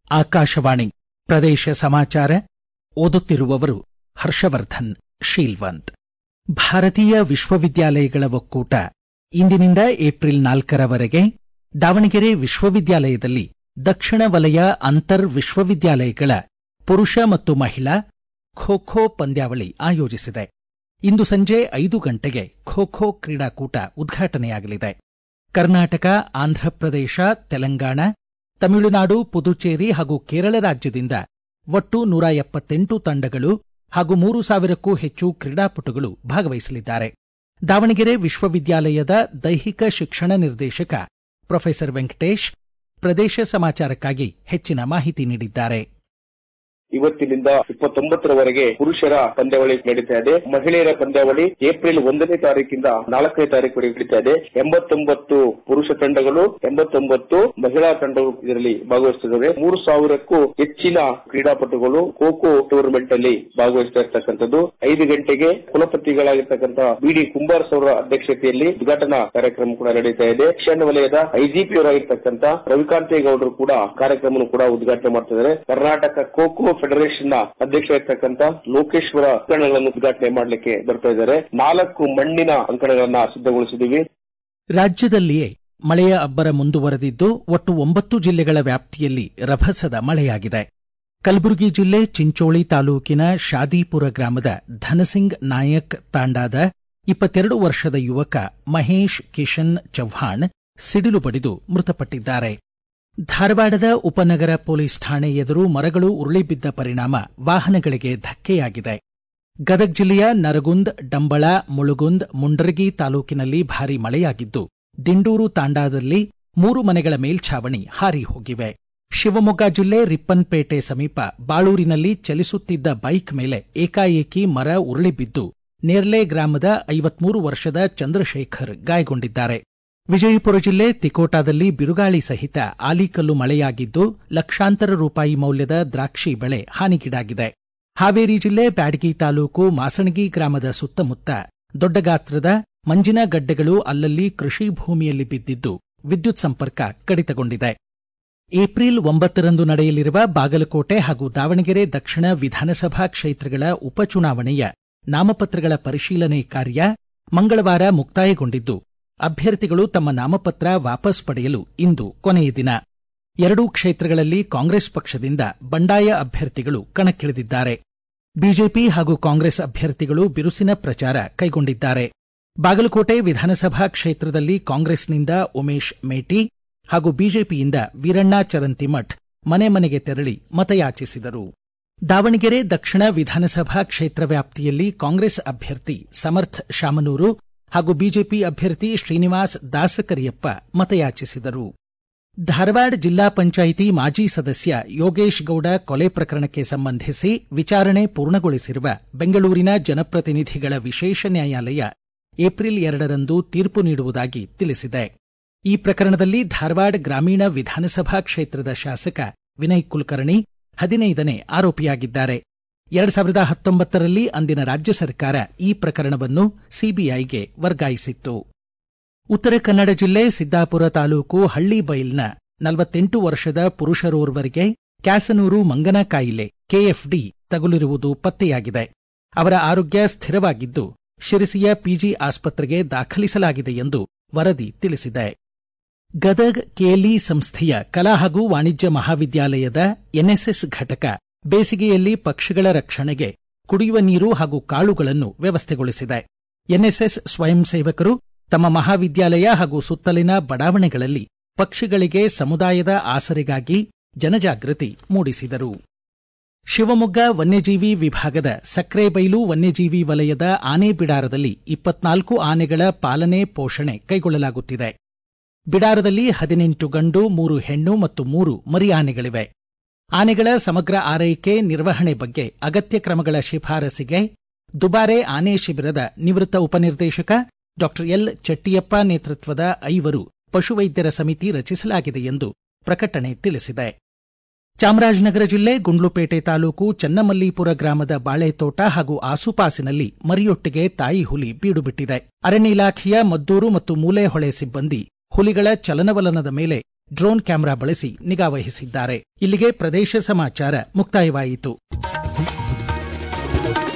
ಆಕಾಶವಾಣಿ ಪ್ರದೇಶ ಸಮಾಚಾರ ಓದುತ್ತಿರುವವರು ಹರ್ಷವರ್ಧನ್ ಶೀಲ್ವಂತ್ ಭಾರತೀಯ ವಿಶ್ವವಿದ್ಯಾಲಯಗಳ ಒಕ್ಕೂಟ ಇಂದಿನಿಂದ ಏಪ್ರಿಲ್ ನಾಲ್ಕರವರೆಗೆ ದಾವಣಗೆರೆ ವಿಶ್ವವಿದ್ಯಾಲಯದಲ್ಲಿ ದಕ್ಷಿಣ ವಲಯ ಅಂತರ್ ವಿಶ್ವವಿದ್ಯಾಲಯಗಳ ಪುರುಷ ಮತ್ತು ಮಹಿಳಾ ಖೋ ಖೋ ಪಂದ್ಯಾವಳಿ ಆಯೋಜಿಸಿದೆ ಇಂದು ಸಂಜೆ ಐದು ಗಂಟೆಗೆ ಖೋ ಖೋ ಕ್ರೀಡಾಕೂಟ ಉದ್ಘಾಟನೆಯಾಗಲಿದೆ ಕರ್ನಾಟಕ ಆಂಧ್ರಪ್ರದೇಶ ತೆಲಂಗಾಣ ತಮಿಳುನಾಡು ಪುದುಚೇರಿ ಹಾಗೂ ಕೇರಳ ರಾಜ್ಯದಿಂದ ಒಟ್ಟು ನೂರ ಎಪ್ಪತ್ತೆಂಟು ತಂಡಗಳು ಹಾಗೂ ಮೂರು ಸಾವಿರಕ್ಕೂ ಹೆಚ್ಚು ಕ್ರೀಡಾಪಟುಗಳು ಭಾಗವಹಿಸಲಿದ್ದಾರೆ ದಾವಣಗೆರೆ ವಿಶ್ವವಿದ್ಯಾಲಯದ ದೈಹಿಕ ಶಿಕ್ಷಣ ನಿರ್ದೇಶಕ ಪ್ರೊಫೆಸರ್ ವೆಂಕಟೇಶ್ ಪ್ರದೇಶ ಸಮಾಚಾರಕ್ಕಾಗಿ ಹೆಚ್ಚಿನ ಮಾಹಿತಿ ನೀಡಿದ್ದಾರೆ ಇವತ್ತಿನಿಂದ ಇಪ್ಪತ್ತೊಂಬತ್ತರವರೆಗೆ ಪುರುಷರ ಪಂದ್ಯಾವಳಿ ನಡೀತಾ ಇದೆ ಮಹಿಳೆಯರ ಪಂದ್ಯಾವಳಿ ಏಪ್ರಿಲ್ ಒಂದನೇ ತಾರೀಕಿಂದ ನಾಲ್ಕನೇ ತಾರೀಕುವರೆಗೆ ನಡೀತಾ ಇದೆ ಎಂಬತ್ತೊಂಬತ್ತು ಪುರುಷ ತಂಡಗಳು ಎಂಬತ್ತೊಂಬತ್ತು ಮಹಿಳಾ ತಂಡಗಳು ಇದರಲ್ಲಿ ಭಾಗವಹಿಸುತ್ತವೆ ಮೂರು ಸಾವಿರಕ್ಕೂ ಹೆಚ್ಚಿನ ಕ್ರೀಡಾಪಟುಗಳು ಖೋ ಖೋ ಟೂರ್ನಮೆಂಟ್ ಅಲ್ಲಿ ಭಾಗವಹಿಸ್ತಾ ಇರ್ತಕ್ಕಂಥದ್ದು ಐದು ಗಂಟೆಗೆ ಕುಲಪತಿಗಳಾಗಿರ್ತಕ್ಕಂಥ ಬಿ ಡಿ ಕುಂಬಾರ್ಸ್ ಅವರ ಅಧ್ಯಕ್ಷತೆಯಲ್ಲಿ ಉದ್ಘಾಟನಾ ಕಾರ್ಯಕ್ರಮ ಕೂಡ ನಡೀತಾ ಇದೆ ಶಿಕ್ಷಣ ವಲಯದ ಐಜಿಪಿ ಅವರಾಗಿರ್ತಕ್ಕಂಥ ರವಿಕಾಂತೇಗೌಡರು ಕೂಡ ಕಾರ್ಯಕ್ರಮ ಕೂಡ ಉದ್ಘಾಟನೆ ಮಾಡ್ತಿದ್ದಾರೆ ಕರ್ನಾಟಕ ಖೋ ಖೋ ಫೆಡರೇಷನ್ ನ ಅಧ್ಯಕ್ಷರಾಗಿರ್ತಕ್ಕಂಥ ಲೋಕೇಶ್ವರ ಅಂಕಣಗಳನ್ನು ಉದ್ಘಾಟನೆ ಮಾಡಲಿಕ್ಕೆ ಬರ್ತಾ ಇದ್ದಾರೆ ನಾಲ್ಕು ಮಣ್ಣಿನ ಅಂಕಣಗಳನ್ನ ಸಿದ್ಧಗೊಳಿಸಿದ್ದೀವಿ ರಾಜ್ಯದಲ್ಲಿಯೇ ಮಳೆಯ ಅಬ್ಬರ ಮುಂದುವರೆದಿದ್ದು ಒಟ್ಟು ಒಂಬತ್ತು ಜಿಲ್ಲೆಗಳ ವ್ಯಾಪ್ತಿಯಲ್ಲಿ ರಭಸದ ಮಳೆಯಾಗಿದೆ ಕಲಬುರಗಿ ಜಿಲ್ಲೆ ಚಿಂಚೋಳಿ ತಾಲೂಕಿನ ಶಾದಿಪುರ ಗ್ರಾಮದ ಧನಸಿಂಗ್ ನಾಯಕ್ ತಾಂಡಾದ ಇಪ್ಪತ್ತೆರಡು ವರ್ಷದ ಯುವಕ ಮಹೇಶ್ ಕಿಶನ್ ಚವ್ಹಾಣ್ ಸಿಡಿಲು ಬಡಿದು ಮೃತಪಟ್ಟಿದ್ದಾರೆ ಧಾರವಾಡದ ಉಪನಗರ ಪೊಲೀಸ್ ಠಾಣೆ ಎದುರು ಮರಗಳು ಉರುಳಿಬಿದ್ದ ಪರಿಣಾಮ ವಾಹನಗಳಿಗೆ ಧಕ್ಕೆಯಾಗಿದೆ ಗದಗ ಜಿಲ್ಲೆಯ ನರಗುಂದ್ ಡಂಬಳ ಮುಳುಗುಂದ್ ಮುಂಡರಗಿ ತಾಲೂಕಿನಲ್ಲಿ ಭಾರೀ ಮಳೆಯಾಗಿದ್ದು ದಿಂಡೂರು ತಾಂಡಾದಲ್ಲಿ ಮೂರು ಮನೆಗಳ ಮೇಲ್ಛಾವಣಿ ಹಾರಿ ಹೋಗಿವೆ ಶಿವಮೊಗ್ಗ ಜಿಲ್ಲೆ ರಿಪ್ಪನ್ಪೇಟೆ ಸಮೀಪ ಬಾಳೂರಿನಲ್ಲಿ ಚಲಿಸುತ್ತಿದ್ದ ಬೈಕ್ ಮೇಲೆ ಏಕಾಏಕಿ ಮರ ಉರುಳಿಬಿದ್ದು ನೇರ್ಲೆ ಗ್ರಾಮದ ಐವತ್ಮೂರು ವರ್ಷದ ಚಂದ್ರಶೇಖರ್ ಗಾಯಗೊಂಡಿದ್ದಾರೆ ವಿಜಯಪುರ ಜಿಲ್ಲೆ ತಿಕೋಟಾದಲ್ಲಿ ಬಿರುಗಾಳಿ ಸಹಿತ ಆಲಿಕಲ್ಲು ಮಳೆಯಾಗಿದ್ದು ಲಕ್ಷಾಂತರ ರೂಪಾಯಿ ಮೌಲ್ಯದ ದ್ರಾಕ್ಷಿ ಬೆಳೆ ಹಾನಿಗೀಡಾಗಿದೆ ಹಾವೇರಿ ಜಿಲ್ಲೆ ಬ್ಯಾಡಗಿ ತಾಲೂಕು ಮಾಸಣಗಿ ಗ್ರಾಮದ ಸುತ್ತಮುತ್ತ ದೊಡ್ಡ ಗಾತ್ರದ ಮಂಜಿನ ಗಡ್ಡೆಗಳು ಅಲ್ಲಲ್ಲಿ ಕೃಷಿ ಭೂಮಿಯಲ್ಲಿ ಬಿದ್ದಿದ್ದು ವಿದ್ಯುತ್ ಸಂಪರ್ಕ ಕಡಿತಗೊಂಡಿದೆ ಏಪ್ರಿಲ್ ಒಂಬತ್ತರಂದು ನಡೆಯಲಿರುವ ಬಾಗಲಕೋಟೆ ಹಾಗೂ ದಾವಣಗೆರೆ ದಕ್ಷಿಣ ವಿಧಾನಸಭಾ ಕ್ಷೇತ್ರಗಳ ಉಪಚುನಾವಣೆಯ ನಾಮಪತ್ರಗಳ ಪರಿಶೀಲನೆ ಕಾರ್ಯ ಮಂಗಳವಾರ ಮುಕ್ತಾಯಗೊಂಡಿದ್ದು ಅಭ್ಯರ್ಥಿಗಳು ತಮ್ಮ ನಾಮಪತ್ರ ವಾಪಸ್ ಪಡೆಯಲು ಇಂದು ಕೊನೆಯ ದಿನ ಎರಡೂ ಕ್ಷೇತ್ರಗಳಲ್ಲಿ ಕಾಂಗ್ರೆಸ್ ಪಕ್ಷದಿಂದ ಬಂಡಾಯ ಅಭ್ಯರ್ಥಿಗಳು ಕಣಕ್ಕಿಳಿದಿದ್ದಾರೆ ಬಿಜೆಪಿ ಹಾಗೂ ಕಾಂಗ್ರೆಸ್ ಅಭ್ಯರ್ಥಿಗಳು ಬಿರುಸಿನ ಪ್ರಚಾರ ಕೈಗೊಂಡಿದ್ದಾರೆ ಬಾಗಲಕೋಟೆ ವಿಧಾನಸಭಾ ಕ್ಷೇತ್ರದಲ್ಲಿ ಕಾಂಗ್ರೆಸ್ನಿಂದ ಉಮೇಶ್ ಮೇಟಿ ಹಾಗೂ ಬಿಜೆಪಿಯಿಂದ ವೀರಣ್ಣ ಚರಂತಿಮಠ್ ಮನೆ ಮನೆಗೆ ತೆರಳಿ ಮತಯಾಚಿಸಿದರು ದಾವಣಗೆರೆ ದಕ್ಷಿಣ ವಿಧಾನಸಭಾ ಕ್ಷೇತ್ರ ವ್ಯಾಪ್ತಿಯಲ್ಲಿ ಕಾಂಗ್ರೆಸ್ ಅಭ್ಯರ್ಥಿ ಸಮರ್ಥ್ ಶಾಮನೂರು ಹಾಗೂ ಬಿಜೆಪಿ ಅಭ್ಯರ್ಥಿ ಶ್ರೀನಿವಾಸ್ ದಾಸಕರಿಯಪ್ಪ ಮತಯಾಚಿಸಿದರು ಧಾರವಾಡ ಜಿಲ್ಲಾ ಪಂಚಾಯಿತಿ ಮಾಜಿ ಸದಸ್ಯ ಯೋಗೇಶ್ ಗೌಡ ಕೊಲೆ ಪ್ರಕರಣಕ್ಕೆ ಸಂಬಂಧಿಸಿ ವಿಚಾರಣೆ ಪೂರ್ಣಗೊಳಿಸಿರುವ ಬೆಂಗಳೂರಿನ ಜನಪ್ರತಿನಿಧಿಗಳ ವಿಶೇಷ ನ್ಯಾಯಾಲಯ ಏಪ್ರಿಲ್ ಎರಡರಂದು ತೀರ್ಪು ನೀಡುವುದಾಗಿ ತಿಳಿಸಿದೆ ಈ ಪ್ರಕರಣದಲ್ಲಿ ಧಾರವಾಡ ಗ್ರಾಮೀಣ ವಿಧಾನಸಭಾ ಕ್ಷೇತ್ರದ ಶಾಸಕ ವಿನಯ್ ಕುಲಕರ್ಣಿ ಹದಿನೈದನೇ ಆರೋಪಿಯಾಗಿದ್ದಾರೆ ಎರಡ್ ಸಾವಿರದ ಹತ್ತೊಂಬತ್ತರಲ್ಲಿ ಅಂದಿನ ರಾಜ್ಯ ಸರ್ಕಾರ ಈ ಪ್ರಕರಣವನ್ನು ಸಿಬಿಐಗೆ ವರ್ಗಾಯಿಸಿತ್ತು ಉತ್ತರ ಕನ್ನಡ ಜಿಲ್ಲೆ ಸಿದ್ದಾಪುರ ತಾಲೂಕು ಹಳ್ಳಿಬೈಲ್ನ ನಲವತ್ತೆಂಟು ವರ್ಷದ ಪುರುಷರೋರ್ವರಿಗೆ ಕ್ಯಾಸನೂರು ಮಂಗನ ಕಾಯಿಲೆ ಕೆಎಫ್ಡಿ ತಗುಲಿರುವುದು ಪತ್ತೆಯಾಗಿದೆ ಅವರ ಆರೋಗ್ಯ ಸ್ಥಿರವಾಗಿದ್ದು ಶಿರಸಿಯ ಪಿಜಿ ಆಸ್ಪತ್ರೆಗೆ ದಾಖಲಿಸಲಾಗಿದೆ ಎಂದು ವರದಿ ತಿಳಿಸಿದೆ ಗದಗ್ ಕೆಎಲ್ಇ ಸಂಸ್ಥೆಯ ಕಲಾ ಹಾಗೂ ವಾಣಿಜ್ಯ ಮಹಾವಿದ್ಯಾಲಯದ ಎನ್ಎಸ್ಎಸ್ ಘಟಕ ಬೇಸಿಗೆಯಲ್ಲಿ ಪಕ್ಷಿಗಳ ರಕ್ಷಣೆಗೆ ಕುಡಿಯುವ ನೀರು ಹಾಗೂ ಕಾಳುಗಳನ್ನು ವ್ಯವಸ್ಥೆಗೊಳಿಸಿದೆ ಎನ್ಎಸ್ಎಸ್ ಸ್ವಯಂ ಸೇವಕರು ತಮ್ಮ ಮಹಾವಿದ್ಯಾಲಯ ಹಾಗೂ ಸುತ್ತಲಿನ ಬಡಾವಣೆಗಳಲ್ಲಿ ಪಕ್ಷಿಗಳಿಗೆ ಸಮುದಾಯದ ಆಸರೆಗಾಗಿ ಜನಜಾಗೃತಿ ಮೂಡಿಸಿದರು ಶಿವಮೊಗ್ಗ ವನ್ಯಜೀವಿ ವಿಭಾಗದ ಸಕ್ರೆಬೈಲು ವನ್ಯಜೀವಿ ವಲಯದ ಆನೆ ಬಿಡಾರದಲ್ಲಿ ಇಪ್ಪತ್ನಾಲ್ಕು ಆನೆಗಳ ಪಾಲನೆ ಪೋಷಣೆ ಕೈಗೊಳ್ಳಲಾಗುತ್ತಿದೆ ಬಿಡಾರದಲ್ಲಿ ಹದಿನೆಂಟು ಗಂಡು ಮೂರು ಹೆಣ್ಣು ಮತ್ತು ಮೂರು ಮರಿ ಆನೆಗಳಿವೆ ಆನೆಗಳ ಸಮಗ್ರ ಆರೈಕೆ ನಿರ್ವಹಣೆ ಬಗ್ಗೆ ಅಗತ್ಯ ಕ್ರಮಗಳ ಶಿಫಾರಸಿಗೆ ದುಬಾರೆ ಆನೆ ಶಿಬಿರದ ನಿವೃತ್ತ ಉಪನಿರ್ದೇಶಕ ಡಾ ಎಲ್ ಚಟ್ಟಿಯಪ್ಪ ನೇತೃತ್ವದ ಐವರು ಪಶುವೈದ್ಯರ ಸಮಿತಿ ರಚಿಸಲಾಗಿದೆ ಎಂದು ಪ್ರಕಟಣೆ ತಿಳಿಸಿದೆ ಚಾಮರಾಜನಗರ ಜಿಲ್ಲೆ ಗುಂಡ್ಲುಪೇಟೆ ತಾಲೂಕು ಚನ್ನಮಲ್ಲಿಪುರ ಗ್ರಾಮದ ಬಾಳೆತೋಟ ಹಾಗೂ ಆಸುಪಾಸಿನಲ್ಲಿ ಮರಿಯೊಟ್ಟಿಗೆ ತಾಯಿ ಹುಲಿ ಬೀಡುಬಿಟ್ಟಿದೆ ಅರಣ್ಯ ಇಲಾಖೆಯ ಮದ್ದೂರು ಮತ್ತು ಮೂಲೆಹೊಳೆ ಸಿಬ್ಬಂದಿ ಹುಲಿಗಳ ಚಲನವಲನದ ಮೇಲೆ ಡ್ರೋನ್ ಕ್ಯಾಮೆರಾ ಬಳಸಿ ನಿಗಾವಹಿಸಿದ್ದಾರೆ ಇಲ್ಲಿಗೆ ಪ್ರದೇಶ ಸಮಾಚಾರ ಮುಕ್ತಾಯವಾಯಿತು